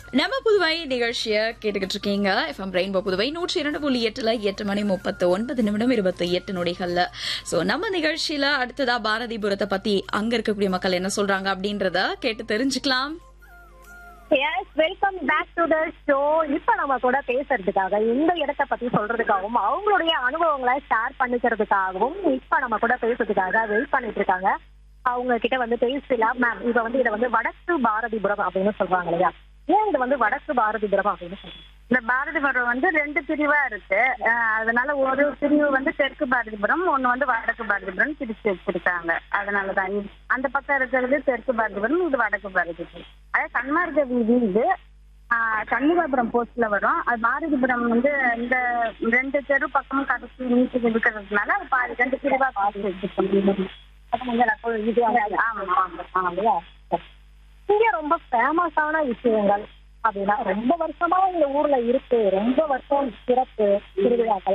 நம்ம புதுவை நிகழ்ச்சியை கேட்டுக்கிட்டு இருக்கீங்க எஃப்எம் ரெயின்போ புதுவை நூற்றி இரண்டு புள்ளி எட்டுல எட்டு மணி முப்பத்து ஒன்பது நிமிடம் இருபத்தி எட்டு நொடிகள்ல சோ நம்ம நிகழ்ச்சியில அடுத்ததா பாரதிபுரத்தை பத்தி அங்க இருக்கக்கூடிய மக்கள் என்ன சொல்றாங்க அப்படின்றத கேட்டு தெரிஞ்சுக்கலாம் yes welcome back to the show இப்ப நம்ம கூட பேசுறதுக்காக இந்த இடத்த பத்தி சொல்றதுக்காகவும் அவங்களுடைய அனுபவங்களை ஷேர் பண்ணிக்கிறதுக்காகவும் இப்ப நம்ம கூட பேசுறதுக்காக வெயிட் பண்ணிட்டு இருக்காங்க அவங்க கிட்ட வந்து பேசலாம் மேம் இப்ப வந்து இதை வந்து வடக்கு பாரதிபுரம் அப்படின்னு சொல்றாங்க இல்லையா ஏன் இது வந்து வடக்கு பாரதிபுரம் அப்படின்னு சொல்றாங்க இந்த பாரதிபுரம் வந்து ரெண்டு பிரிவா இருக்கு அஹ் அதனால ஒரு பிரிவு வந்து தெற்கு பாரதிபுரம் ஒண்ணு வந்து வடக்கு பாரதிபுரம் பிரிச்சு வச்சிருக்காங்க அதனாலதான் இ- அந்த பக்கம் இருக்கிறது தெற்கு பாரதிபுரம் இது வடக்கு பாரதிபுரம் அதாவது சன்மார்க்க வீதி இது ஆஹ் சண்முகாபுரம் போஸ்ட்ல வரும் அது பாரதிபுரம் வந்து இந்த ரெண்டு தெரு பக்கமும் கடைசி நீட்டு இருக்கிறதுனால அது பாதி ரெண்டு பிரிவா பாதி வச்சிருக்கோம் அப்ப நீங்க அப்போ இது ஆமா ஆமா ஆமா இல்லையா இங்க ரொம்ப ஃபேமஸான விஷயங்கள் அப்படின்னா ரொம்ப வருஷமா இந்த ஊர்ல இருக்கு ரொம்ப வருஷம் சிறப்பு திருவிழாக்கள்